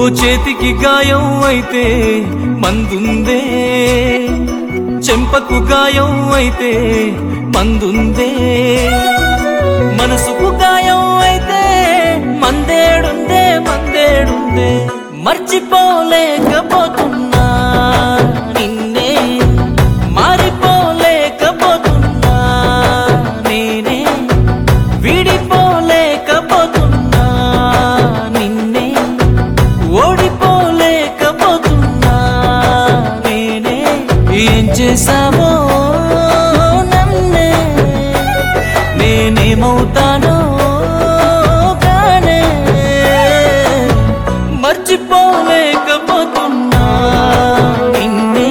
చేతికి గాయం అయితే మందుందే చెంపకు గాయం అయితే మందుందే మనసుకు గాయం అయితే మందేడుందే మందేడుందే మర్చిపోలేకపోతున్నా నిన్నే మారిపోలేకపోతున్నా నేనే విడిపోలేకపోతున్నా నిన్నే ఓడిపోలేకపోతున్నా నేనే ఏం చేసావో నన్నే నేనేమవుతానో కానే మర్చిపోలేకపోతున్నా నిన్నే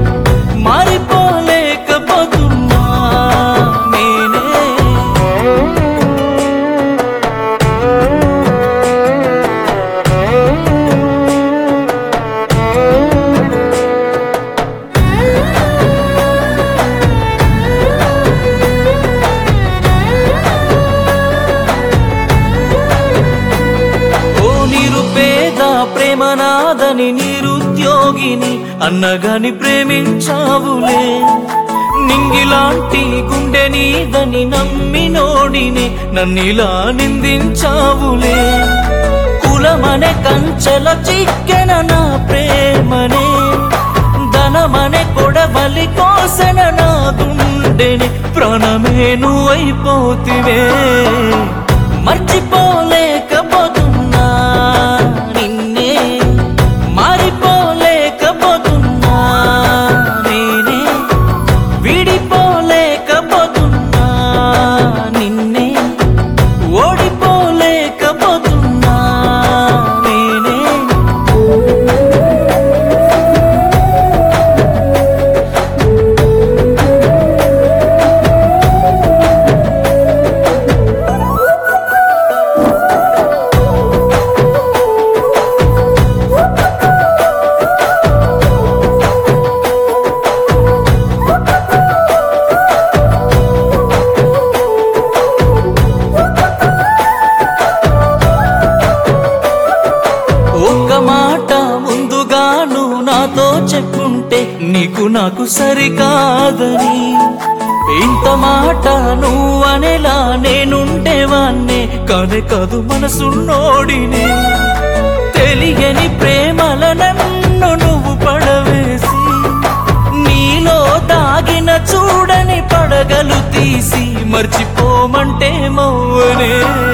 మారిపోలేకపోతున్నా నేనే ఓ నిరుపేద ప్రేమనాదని నిరుద్యోగిని అన్నగాని ప్రేమించావులే నింగిలాంటి గుండె నీదని నమ్మినోడిని నన్నిలా నిందించావులే కులమనే కంచెల చిక్కెన నా ప్రేమనే ధనమనే కొడవలి కోసన నా దుండెని ప్రాణమే నువ్వైపోతివే మర్చిపోలేకపోతున్నా నిన్నే మారిపోలేకపోతున్నా నేనే విడిపోలేకపోతున్నా నిన్నే ఓడిపోలేకపోతున్నా నేనే ఒక్క మాట ముందుగాను నాతో చెప్పుంటే నీకు నాకు సరికాదని ఇంత మాట నువ్వనేలా నేనుండేవాన్నే కానే కాదు మనసున్నోడినే తెలియని ప్రేమల నన్ను నువ్వు పడవేసి నీలో దాగిన చూడని పడగలు తీసి మర్చిపోమంటే మౌనే